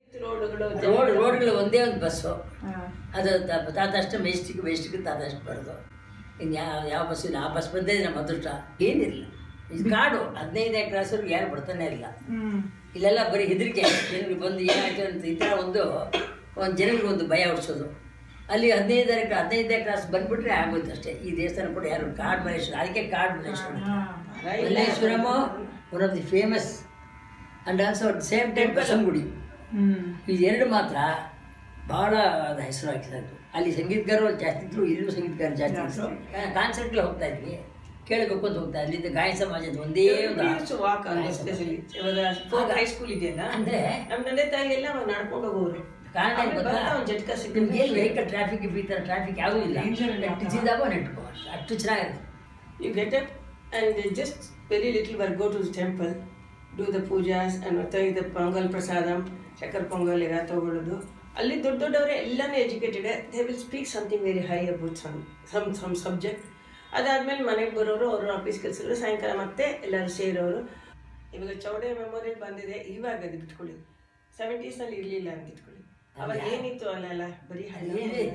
ರೋಡ್ಗಳು ರೋಡ್ ರೋಡ್ಗಳು ಒಂದೇ ಒಂದು ಬಸ್ಸು ಹಾ. ಅದು ತ- ತಾತಷ್ಟು ಮೆಜೆಸ್ಟಿಕ್ ಮೆಜೆಸ್ಟಿಕ್ ತಾತಷ್ಟು ಬರೋದು ಇನ್ನು ಯಾವ ಯಾವ ಬಸ್ ಇಲ್ಲ ಆ ಬಸ್ ಬಂದೇ ನಮ್ಮ ಅದೃಷ್ಟ ಏನಿಲ್ಲ ಇದು ಕಾಡು ಹದಿನೈದನೇ ಕ್ಲಾಸ್ವರೆಗೂ ಯಾರು ಬರ್ತಾನೆ ಇಲ್ಲ ಹ್ಮ್ ಇಲ್ಲೆಲ್ಲ ಬರೀ ಹೆದರಿಕೆ ಜನರಿಗೆ ಬಂದು ಏನಾಯ್ತು ಅಂತ ಈ ಥರ ಒಂದು ಒಂದು ಜನರಿಗೆ ಒಂದು ಭಯ ಹುಡ್ಸೋದು ಅಲ್ಲಿ ಹದಿನೈದನೇ ಹದಿನೈದನೇ ಕ್ಲಾಸ್ ಬಂದ್ಬಿಟ್ರೆ ಆಗೋಯ್ತು ಅಷ್ಟೇ ಈ ದೇವಸ್ಥಾನ ಕೂಡ ಯಾರು ಕಾಡ್ ಮಲ್ಲೇಶ್ವರ ಅದಕ್ಕೆ Kadu Malleshwara Malleshwaram one of the famous and also at same time Basavanagudi hmm ಈ ಎರಡು ಮಾತ್ರ ಭಾಳ ಅದು ಹೆಸರು ಹಾಕಿದ್ದು ಅಲ್ಲಿ ಸಂಗೀತಗಾರರು ಜಾಸ್ತಿ ಇದ್ರು ಇಲ್ಲೂ ಸಂಗೀತಗಾರರು ಜಾಸ್ತಿ ಇದ್ರು ಕಾನ್ಸರ್ಟ್ಗೆ ಹೋಗ್ತಾ ಇದ್ವಿ ಕೇಳಬೇಕು ಅಂತ ಹೋಗ್ತಾ ಅಲ್ಲಿದ್ದ ಗಾಯನ ಸಮಾಜದ ಒಂದೇ ಒಂದು ವಾಕ್ ಇವಾಗ ಹೈಸ್ಕೂಲ್ ಇದೆಯಲ್ಲ ಅಂದ್ರೆ ನಮ್ಮ ತಂದೆ ತಾಯಿ ಎಲ್ಲ ನಡ್ಕೊಂಡು ಹೋಗೋರು ಕಾರಣ ಏನ್ ಆಮೇಲೆ ಗೊತ್ತಾ? ಬರ್ತಾ ಒಂದು ಜಟ್ಕ ನಿಮ್ಗೆ ಏನು ವೆಹಿಕಲ್ ಟ್ರಾಫಿಕ್ ಈ ಥರ ಟ್ರಾಫಿಕ್ ಯಾವುದೂ ಇಲ್ಲ ನೆಟ್ಟಿಸಿದಾಗ ನೆಟ್ಕೋ ಅಷ್ಟು ಚೆನ್ನಾಗಿರುತ್ತೆ You get up and just very little will go to the temple, do the pujas and ಮತ್ತೆ ಇದು ಪೊಂಗಲ್ ಪ್ರಸಾದಂ ಚಕ್ಕರ್ ಪೊಂಗಲ್ ಎಲ್ಲ ತಗೊಳ್ಳೋದು ಅಲ್ಲಿ ದೊಡ್ಡ ದೊಡ್ಡವರೇ ಎಲ್ಲನೂ educated they will speak something very high about some some some subject ಅದಾದ್ಮೇಲೆ ಮನೆಗೆ ಬರೋರು ಅವರು ಆಫೀಸ್ ಕೆಲಸಗಳು ಸಾಯಂಕಾಲ ಮತ್ತೆ ಎಲ್ಲರೂ ಸೇರೋರು ಇವಾಗ ಚೌಡೆ ಮೆಮೋರಿಯಲ್ ಬಂದಿದೆ ಇವಾಗ ಅದು ಬಿಟ್ಕೊಳ್ಳಿ ಸೆವೆಂಟೀಸ್ನಲ್ಲಿ ಇರಲಿಲ್ಲ ಅಂತ ಇಟ್ಕೊಳ್ಳಿ ಅವಾಗ ಏನಿತ್ತು ಅಲ್ಲೆಲ್ಲ ಬರೀ ಹಳ್ಳಿ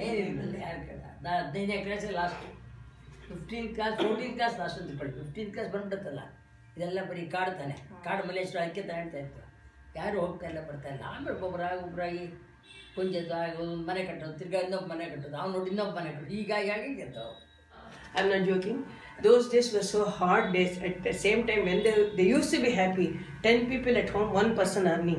ನಾ ಹದಿನೈದನೇ class last fifteen class fourteen class last ಅಂತ ತಿಳ್ಕೊಳ್ಳಿ ಫಿಫ್ಟೀನ್ ಕ್ಲಾಸ್ ಬಂದ್ಬಿಡುತ್ತಲ್ಲ ಇದೆಲ್ಲ ಬರೀ ಕಾಡು ತಾನೆ ಕಾಡು ಮಲ್ಲೇಶ್ವರ ಅದಕ್ಕೆ ತಗೊಳ್ತಾ ಇತ್ತು ಯಾರು ಹೋಗ್ತಾ ಇಲ್ಲ ಬರ್ತಾ ಇಲ್ಲ ಆಮೇಲೆ ಒಬ್ಬರಾಗಿ ಒಬ್ಬರಾಗಿ ಕುಂಜದ್ದು ಆಗಿ ಒಂದು ಮನೆ ಕಟ್ಟೋದು ತಿರ್ಗಾ ಇನ್ನೊಬ್ಬ ಮನೆ ಕಟ್ಟೋದು ಅವ್ನು ನೋಡಿ ಇನ್ನೊಬ್ಬ ಮನೆ ಕಟ್ಟೋದು ಹೀಗಾಗಿ ಆಗಿ ಗೆದ್ದವು I'm not joking. Those days were so hard days. At the same time, when they, they used to be happy, 10 people at home, one person earning.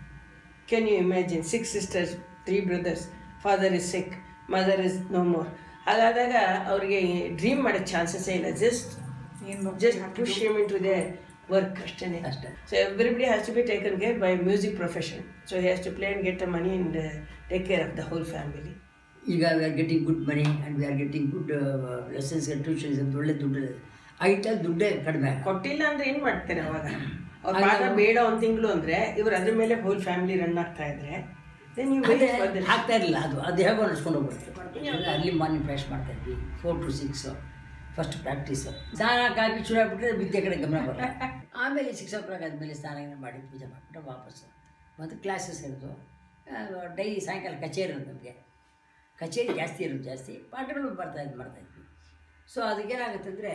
Can you imagine? Six sisters, three brothers, father is sick, mother is no more. ಹಾಗಾದಾಗ ಅವ್ರಿಗೆ dream ಮಾಡೋ ಚಾನ್ಸಸ್ಸೇ ಇಲ್ಲ just ಏನ್ just push him in to the work ಅಷ್ಟೇ ಅಷ್ಟೇ. So everybody has to be taken care by music profession so he has to play and get the money and take care of the whole family ಈಗ we are getting good money and we are getting good lessons tuitions ಅಂತ ಒಳ್ಳೆ ದುಡ್ಡು ಐಟಲ್ಲಿ ದುಡ್ಡೇ ಕಡಿಮೆ ಕೊಟ್ಟಿಲ್ಲ ಅಂದ್ರೆ ಏನ್ ಮಾಡ್ತಾರೆ ಅವಾಗ ಅವ್ರ ಪಾಠ ಬೇಡ ಒಂದ್ ತಿಂಗಳು ಅಂದ್ರೆ ಇವ್ರು ಅದ್ರ ಮೇಲೆ ಹೋಲ್ ಫ್ಯಾಮಿಲಿ ರನ್ ಆಗ್ತಾ ಇದ್ರೆ then you wait for the- ಆಗ್ತಾ ಇರಲಿಲ್ಲ ಅದು ಅದು ಹೇಗೋ ನಡ್ಸ್ಕೊಂಡು ಹೋಗ್ಬಿಡ್ತು ಅಲ್ಲಿ ಮಾರ್ನಿಂಗ್ ಫ್ರೆಶ್ ಮಾಡ್ತಾ ಇದ್ವಿ four to six first practice ಸ್ನಾನ ಕಾಫಿ ಶುರು ಆಗ್ಬಿಟ್ರೆ ವಿದ್ಯೆ ಕಡೆ ಗಮನ ಬರಲ್ಲ ಆಮೇಲೆ ಸಿಕ್ಸ್ ಓ ಕ್ಲಾಕ್ ಆದಮೇಲೆ ಸ್ನಾನ ಗೀನ ಮಾಡಿ ಪೂಜೆ ಮಾಡಿಬಿಟ್ಟು ವಾಪಸ್ಸು ಮತ್ತು ಕ್ಲಾಸಸ್ ಇರೋದು ಡೈಲಿ ಸಾಯಂಕಾಲ ಕಚೇರಿ ಇರೋದು ನಮಗೆ ಕಚೇರಿ ಜಾಸ್ತಿ ಇರೋದು ಜಾಸ್ತಿ ಪಾಠಗಳು ಬರ್ತಾ ಇದು ಮಾಡ್ತಾ ಇದ್ವಿ ಸೊ ಅದಕ್ಕೇನಾಗುತ್ತೆ ಅಂದರೆ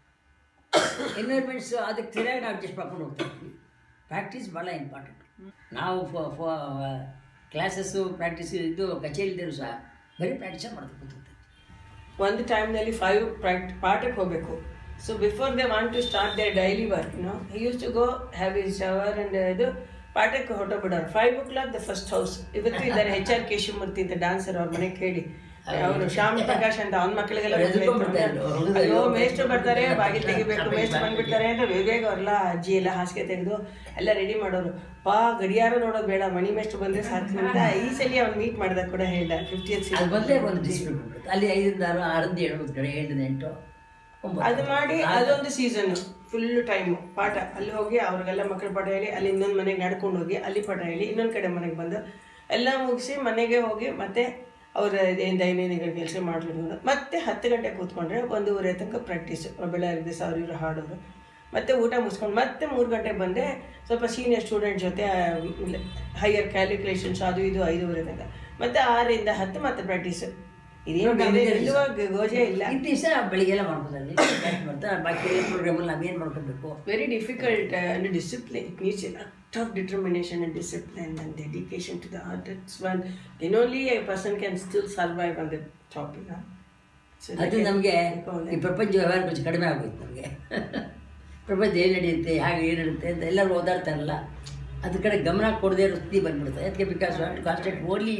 ಎನ್ವೈರ್ಮೆಂಟ್ಸು ಅದಕ್ಕೆ ಸರಿಯಾಗಿ ನಾವು ಅಡ್ಜಸ್ಟ್ ಮಾಡ್ಕೊಂಡು ಹೋಗ್ತಾ ಇದ್ವಿ ಪ್ರಾಕ್ಟೀಸ್ ಭಾಳ ಇಂಪಾರ್ಟೆಂಟ್ ನಾವು ಫೋ ಫೋ ಕ್ಲಾಸಸ್ಸು ಪ್ರಾಕ್ಟೀಸು ಇದು ಕಚೇರಿ ಇದ್ದರೂ ಸಹ ಬರೀ ಪ್ರಾಕ್ಟೀಸೇ ಮಾಡ್ತಾ ಕೂತಿರ್ತೀವಿ ಒಂದು ಟೈಮ್ನಲ್ಲಿ ಫೈವ್ ಪಾಠಕ್ಕೆ ಹೋಗಬೇಕು so before they want to start the daily work no he used to go have his shower and ಇದು ಪಾಠಕ್ಕೆ ಹೊರಟೋಗ್ಬಿಡೋರು five o'clock the first house ಇವತ್ತು ಇದ್ದಾರೆ ಎಚ್ ಆರ್ ಕೆ ಶಿವಮೂರ್ತಿ ಅಂತ ಡಾನ್ಸರ್ ಅವ್ರ ಮನೆಗೆ ಕೇಳಿ ಅವರು ಶ್ಯಾಮ್ ಪ್ರಕಾಶ್ ಅಂತ ಅವ್ನ ಮಕ್ಕಳಿಗೆಲ್ಲ ಅವ್ರು ಎದ್ರುಕೊಂಡ್ಬಿಡ್ತಾ ಇದ್ರು. ಹೌದು, ಅಯ್ಯೋ ಅಯ್ಯೋ, ಮೇಷ್ಟ್ರು ಬರ್ತಾರೆ ಬಾಗಿಲು ತೆಗಿಬೇಕು ಶಾಪ ಮೇಷ್ಟ್ರು ಶಾಪ ಬಂದ್ಬಿಡ್ತಾರೆ ಅಂತ ಬೇಗ ಅವರೆಲ್ಲ ಅಜ್ಜಿ ಎಲ್ಲ ಹಾಸಿಗೆ ತೆಗೆದು ಎಲ್ಲ ರೆಡಿ ಮಾಡೋರು ಪಾ ಗಡಿಯಾರ ನೋಡೋದು ಬೇಡ ಮಣಿ ಮೇಷ್ಟ್ರು ಬಂದ್ರೆ ಸಾಕು ಅಂತ ಈ ಸಲ ಅವ್ನು ಮೀಟ್ ಮಾಡಿದಾಗ ಕೂಡ ಹೇಳ್ದ ಫಿಫ್ಟಿಯತ್ ಅದು ಬಂದೇ ಒಂದು ಡಿಸ್ಪ್ಯೂಟ್ ಬಿಡ್ಬಿಡುತ್ತೆ ಅಲ್ಲಿ ಐದರಿಂದ ಆರು ಆರರಿಂದ ಏಳು ಕಡೆ ಏಳರಿಂದ ಎಂಟು ಒಂಬತ್ತು ಅದು ಮಾಡಿ ಅದೊಂದು ಸೀಸನ್ ಫುಲ್ ಟೈಮ್ ಪಾಠ ಅಲ್ಲಿ ಹೋಗಿ ಅವ್ರಿಗೆಲ್ಲ ಮಕ್ಕಳ ಪಾಠ ಹೇಳಿ ಅಲ್ಲಿ ಇನ್ನೊಂದು ಮನೆಗೆ ನಡ್ಕೊಂಡು ಹೋಗಿ ಅಲ್ಲಿ ಪಾಠ ಹೇಳಿ ಇನ್ನೊಂದು ಕಡೆ ಮನೆಗೆ ಬಂದು ಎಲ್ಲ ಮುಗಿಸಿ ಮನೆಗೆ ಹೋಗಿ ಮತ್ತೆ ಅವರ ಏನು ದೈನಂದಿನ ಕೆಲಸ ಮಾಡಿಬಿಡೋದು ಮತ್ತೆ ಹತ್ತು ಗಂಟೆ ಕೂತ್ಕೊಂಡ್ರೆ ಒಂದೂವರೆ ತನಕ ಪ್ರಾಕ್ಟೀಸ್ ಬೆಳಗ್ಗೆ ದಿವಸ ಅವ್ರು ಇವರು ಹಾಡೋರು ಮತ್ತೆ ಊಟ ಮುಗಿಸ್ಕೊಂಡು ಮತ್ತೆ ಮೂರು ಗಂಟೆಗೆ ಬಂದೆ ಸ್ವಲ್ಪ ಸೀನಿಯರ್ ಸ್ಟೂಡೆಂಟ್ ಜೊತೆ ಹೈಯರ್ ಕ್ಯಾಲ್ಕುಲೇಷನ್ಸ್ ಅದು ಇದು ಐದೂವರೆ ತನಕ ಮತ್ತೆ ಆರರಿಂದ ಹತ್ತು ಮತ್ತೆ ಪ್ರಾಕ್ಟೀಸ್ ಇದೇನು ಬೇರೆ ನಿಲ್ಲುವ ಗೋಜೆ ಇಲ್ಲ ಇಂಥ ದಿವಸ ಬೆಳಿಗ್ಗೆ ಎಲ್ಲ ಮಾಡ್ಕೊತಾರೆ ಮಾಡ್ತಾ ಬಾಕಿ ಎಲ್ಲ ಪ್ರೋಗ್ರಾಮಲ್ಲಿ ನಾವೇನು ಮಾಡ್ಕೋಬೇಕು very difficult uh, and discipline. It needs a lot of determination and discipline and dedication to the art. That's one. Then only a person can still survive on the top, you know. So ಅದು like a- ನಮಗೆ like all ಈ that. ಪ್ರಪಂಚ ವ್ಯವಹಾರ ಕೊಂಚ ಕಡಿಮೆ ಆಗೋಯ್ತು ನಮಗೆ ಪ್ರಪಂಚ ಏನು ನಡೆಯುತ್ತೆ ಹಾಗೆ ಏನು ನಡೆಯುತ್ತೆ ಅಂತ ಎಲ್ಲರೂ ಓದಾಡ್ತಾರಲ್ಲ ಅದ್ರ ಕಡೆ ಗಮನ ಕೊಡದೇ ಇರೋ ಸ್ಥಿತಿ ಬಂದ್ಬಿಡುತ್ತೆ ಅದಕ್ಕೆ because concentrate only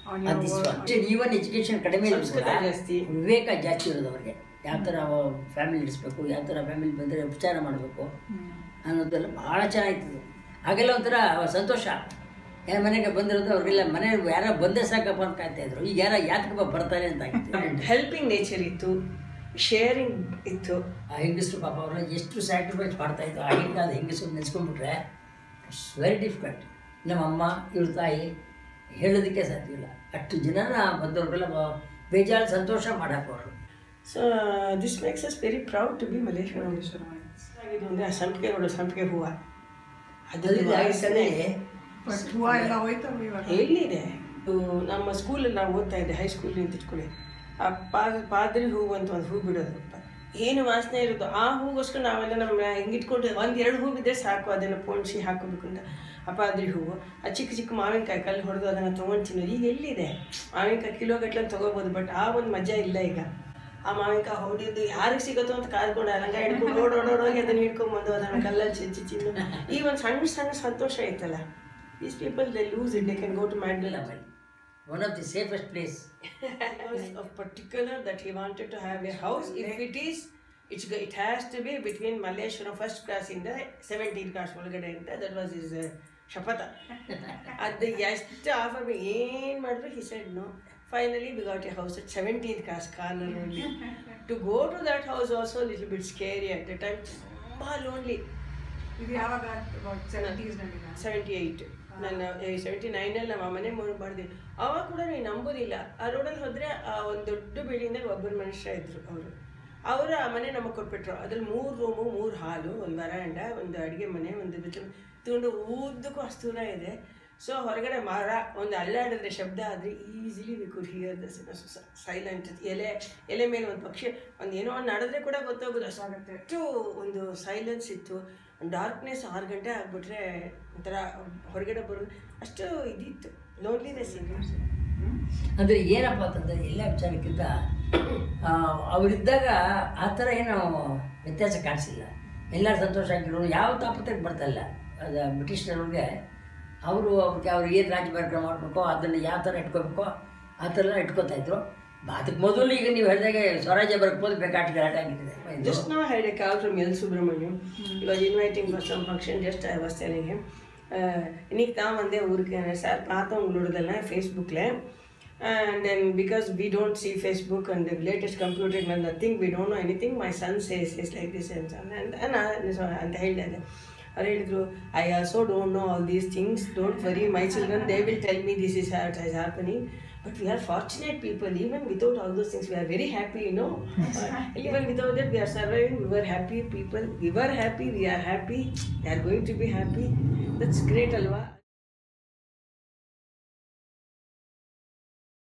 even education ಕಡಿಮೆ ಇರೋದು ಕೂಡ ಸಂಸ್ಕೃತ ಜಾಸ್ತಿ. ವಿವೇಕ ಜಾಸ್ತಿ ಇರೋದು ಅವ್ರಿಗೆ ಯಾವ ಥರ ಫ್ಯಾಮಿಲಿ ನಡೆಸ್ಬೇಕು ಯಾವ ಥರ ಫ್ಯಾಮಿಲಿ ಬಂದರೆ ಉಪಚಾರ ಮಾಡಬೇಕು ಅನ್ನೋದೆಲ್ಲ ಭಾಳ ಚೆನ್ನಾಗಿತ್ತು ಹಾಗೆಲ್ಲ ಒಂಥರ ಸಂತೋಷ ಯಾರ ಮನೆಗೆ ಬಂದಿರೋದು ಅವ್ರಿಗೆಲ್ಲ ಮನೆ ಯಾರೋ ಬಂದೇ ಸಾಕಪ್ಪ ಅಂತ ಕಾಯ್ತಾ ಇದ್ರು ಈಗ ಯಾರ ಯಾತಕಪ್ಪ ಬರ್ತಾರೆ ಅಂತ ಆಗಿತ್ತು ಹೆಲ್ಪಿಂಗ್ ನೇಚರ್ ಇತ್ತು ಶೇರಿಂಗ್ ಇತ್ತು ಆ ಹೆಂಗಸರು ಪಾಪ ಅವ್ರನ್ನ ಎಷ್ಟು ಸ್ಯಾಕ್ರಿಫೈಸ್ ಮಾಡ್ತಾ ಇದ್ರು ಆಗಿನ ಕಾಲದ ಹೆಂಗಸರು ನೆನೆಸ್ಕೊಂಡ್ಬಿಟ್ರೆ ಇಟ್ಸ್ ವೆರಿ ಡಿಫಿಕಲ್ಟ್ ನಮ್ಮ ಅಮ್ಮ ಇವ್ರ ತಾಯಿ ಹೇಳೋದಕ್ಕೆ ಸಾಧ್ಯ ಇಲ್ಲ ಅಷ್ಟು ಜನನ ಬಂದವ್ರಿಗೆಲ್ಲ ಬ- ಬೇಜಾರು ಸಂತೋಷ ಮಾಡಾಕೋರು so this makes us very proud to be Malleshwara ಆಗಿದ್ದು ಅಂದರೆ ಆ ಸಂಪಿಗೆ ನೋಡು ಸಂಪಿಗೆ ಹೂವು ಅದು ಅದರಿಂದ ವಾಸನೆ ಆಗಿದ್ದಲ್ಲಿ ಬಟ್ ಹೂವು ಎಲ್ಲ ಹೋಯ್ತವ ಇವಾಗ ಎಲ್ಲಿದೆ ಇದು ನಮ್ಮ ಸ್ಕೂಲಲ್ಲಿ ನಾವು ಓದ್ತಾ ಇದ್ದೆ ಹೈಸ್ಕೂಲ್ ನಿಂತಿಟ್ಕೊಳ್ಳಿ ಆ ಪಾದ ಪಾದ್ರಿ ಹೂವು ಅಂತ ಒಂದು ಹೂ ಬಿಡೋದು ಏನು ವಾಸನೆ ಇರೋದು ಆ ಹೂಗೋಸ್ಕರ ನಾವೆಲ್ಲ ನಮ್ಮ ಹಿಂಗಿಟ್ಕೊಂಡು ಒಂದು ಎರಡು ಹೂ ಬಿದ್ದರೆ ಸಾಕು ಅದನ್ನು ಪೋಣಿಸಿ ಹಾಕೋಬೇಕು ಅಂತ ಆ ಪಾದ್ರಿ ಹೂವು ಆ ಚಿಕ್ಕ ಚಿಕ್ಕ ಮಾವಿನಕಾಯಿ ಕಲ್ಲು ಹೊಡೆದು ಅದನ್ನು ತೊಗೊಂಡು ತಿನ್ನೋದು ಈಗ ಎಲ್ಲಿದೆ ಮಾವಿನಕಾಯಿ ಕಿಲೋ ಗಟ್ಟಲೆ ತೊಗೋಬೋದು ಬಟ್ ಆ ಒಂದು ಮಜಾ ಇಲ್ಲ ಈಗ ಆ ಮಾವಿನಕಾಯಿ ಹೊಡೆಯೋದು ಯಾರಿಗೆ ಸಿಗುತ್ತೋ ಅಂತ ಕಾದ್ಕೊಂಡು ಅಲಂಗ ಹಿಡ್ಕೊಂಡು ಓಡ್ ಓಡೋಡೋಗಿ ಅದನ್ನ ಹಿಡ್ಕೊಂಬಂದು ಅದನ್ನು ಕಲ್ಲಲ್ಲಿ ಚೆಚ್ಚಿ ತಿನ್ನು ಈ ಒಂದು ಸಣ್ಣ ಸಣ್ಣ ಸಂತೋಷ ಐತಲ್ಲ These people, they lose it. They can go to Mandela. One of the safest place was of particular that he wanted to have a house. If it is, it's, go- it has to be between Malleshwaram first class in the 17th class ಒಳಗಡೆ ಅಂತ that was his uh, ಶಪಥ ಅದು ಎಷ್ಟು offer ಏನು ಮಾಡಿದ್ರು he said no. Finally, we got a house at 17th class corner only. to go to that house also a little bit scary at the time. ತುಂಬ lonely. ಇದು ಯಾವಾಗ ಸೆವೆಂಟೀಸ್ನಲ್ಲಿ seventy eight ನನ್ನ ಸೆವೆಂಟಿ ನೈನಲ್ಲಿ ನಮ್ಮ ಮನೆ ಮೂರು ಮಾಡಿದ್ವಿ ಅವಾಗ ಕೂಡ ನೀವು ನಂಬೋದಿಲ್ಲ ಆ ರೋಡಲ್ಲಿ ಹೋದರೆ ಆ ಒಂದು ದೊಡ್ಡ ಬಿಲ್ಡಿಂಗ್ನಲ್ಲಿ ಒಬ್ಬರು ಮನುಷ್ಯ ಇದ್ರು ಅವರು ಅವರು ಆ ಮನೆ ನಮಗೆ ಕೊಟ್ಬಿಟ್ರು ಅದ್ರಲ್ಲಿ ಮೂರು ರೂಮು ಮೂರು ಹಾಲು ಒಂದು ವರಾಂಡ ಒಂದು ಅಡುಗೆ ಮನೆ ಒಂದು ಬಿತ್ತು ತಗೊಂಡು ಉದ್ದಕ್ಕೂ ಅಷ್ಟು ದೂರ ಇದೆ ಸೊ ಹೊರಗಡೆ ಮರ ಒಂದು ಅಲ್ಲಾಡಿದ್ರೆ ಶಬ್ದ ಆದರೆ easily we could hear the silent ಎಲೆ ಎಲೆ ಮೇಲೆ ಒಂದು ಪಕ್ಷಿ ಒಂದು ಏನೋ ಒಂದು ನಡೆದ್ರೆ ಕೂಡ ಗೊತ್ತಾಗೋದು ಅಷ್ಟು ಒಂದು ಸೈಲೆನ್ಸ್ ಇತ್ತು ಡಾರ್ಕ್ನೆಸ್ ಆರು ಗಂಟೆ ಆಗಿಬಿಟ್ರೆ ಒಂಥರ ಹೊರಗಡೆ ಬರೋದು ಅಷ್ಟು ಇದಿತ್ತು ಲೋನ್ಲಿನೆಸ್ ಇತ್ತು ಅಂದರೆ ಏನಪ್ಪ ಅಂತಂದರೆ ಎಲ್ಲ ವಿಚಾರಕ್ಕಿಂತ ಆ, ಅವರಿದ್ದಾಗ ಆ ಥರ ಏನು ವ್ಯತ್ಯಾಸ ಕಾಣಿಸಿಲ್ಲ ಎಲ್ಲರೂ ಸಂತೋಷ ಆಗಿರೋರು ಯಾವ ತಾಪತ್ರಕ್ಕೆ ಬರ್ತಾಯಿಲ್ಲ ಅದು ಬ್ರಿಟಿಷ್ನವ್ರಿಗೆ ಅವರು ಅವ್ರಿಗೆ ಅವ್ರು ಏನು ರಾಜ್ಯಭಾರ ಮಾಡಬೇಕೋ ಅದನ್ನು ಯಾವ ಥರ ಇಟ್ಕೋಬೇಕೋ ಆ ಥರ ಎಲ್ಲ ಇಟ್ಕೋತಾ ಇದ್ರು ಅದಕ್ಕೆ ಮೊದಲು ಈಗ ನೀವು ಹೇಳಿದಾಗೆ ಸ್ವರಾಜ್ಯ ಬರ್ಬೋದು ಬೇಕಾಟ ಗಲಾಟೆ ಆಗಿಟ್ಟಿದೆ ಇದು Just now I had a call from L. Subramaniam. He was inviting for some function. Just I was telling him. Uh, இன்னைக்கு தான் வந்து ஊருக்கு சார் பார்த்தோம் உங்களோடதெல்லாம் ஃபேஸ்புக்கில் and then because we don't see Facebook and the latest computer and nothing, we don't know anything. My son says it's like this and so on. And, and, I- so ಅಂತ ಹೇಳಿದೆ ಅವ್ರು ಹೇಳಿದ್ರು I also don't know all these things don't worry my children they will tell me this is what is happening But we are fortunate people, even without all those things, we are very happy, you know. Uh, even without that, we are surviving, we were happy people. We were happy, we are happy, we are going to be happy. That's great, Alva.